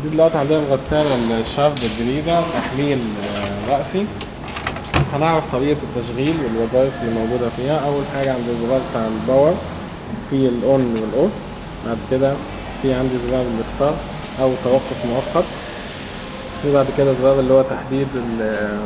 دي دلوقتي عندنا الغسالة الشارب الجديدة تحميل آه، رأسي هنعرف طريقة التشغيل والوظائف اللي موجودة فيها أول حاجة عند الزرار بتاع الباور في الأون والأوف بعد كده في عندي زرار الستارت أو توقف مؤقت في بعد كده زرار اللي هو تحديد ال-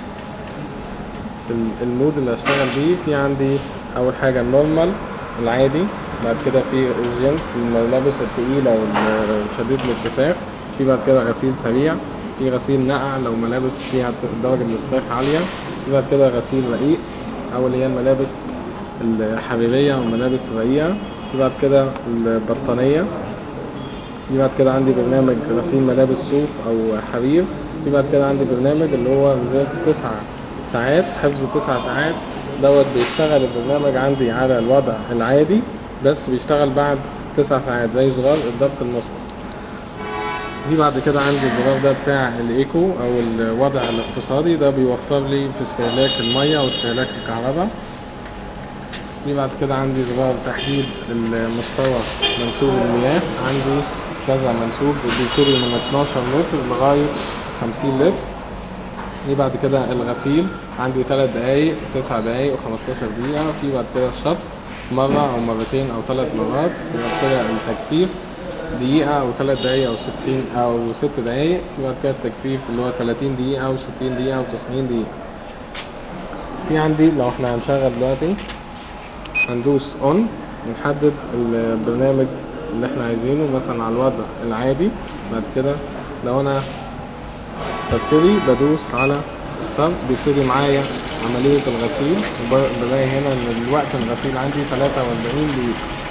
ال- المود اللي هشتغل بيه في عندي أول حاجة النورمال العادي بعد كده في الجنس الملابس التقيلة والشديد الاتساخ في بعد كده غسيل سريع في غسيل نقع لو ملابس فيها درجة الاتساخ عالية في بعد كده غسيل رقيق أو اللي هي الملابس الحريرية والملابس الرقيقة في بعد كده البطانية في بعد كده عندي برنامج غسيل ملابس صوف أو حرير في بعد كده عندي برنامج اللي هو ريزيرف تسع ساعات حفظ تسع ساعات دوت بيشتغل البرنامج عندي على الوضع العادي بس بيشتغل بعد تسع ساعات زي زرار الضبط المسبق دي بعد كده عندي الزرار ده بتاع الايكو او الوضع الاقتصادي ده بيوفر لي في استهلاك المية واستهلاك الكهرباء في بعد كده عندي زرار تحديد المستوى منسوب المياه عندي كذا منسوب بيبتدي من 12 لتر لغاية 50 لتر دي بعد كده الغسيل عندي 3 دقايق 9 دقايق و15 دقيقة في بعد كده الشطف مرة أو مرتين أو ثلاث مرات في بعد كده التجفيف دقيقة أو 3 دقايق أو 60 أو 6 دقايق في بعد كده التجفيف اللي هو 30 دقيقة أو 60 دقيقة أو 90 دقيقة في عندي لو احنا هنشغل دلوقتي هندوس اون ونحدد البرنامج اللي احنا عايزينه مثلا على الوضع العادي بعد كده لو انا ببتدي بدوس على ستارت بيبتدي معايا عملية الغسيل وب- بلاقي هنا ان الوقت الغسيل عندي 43 دقيقة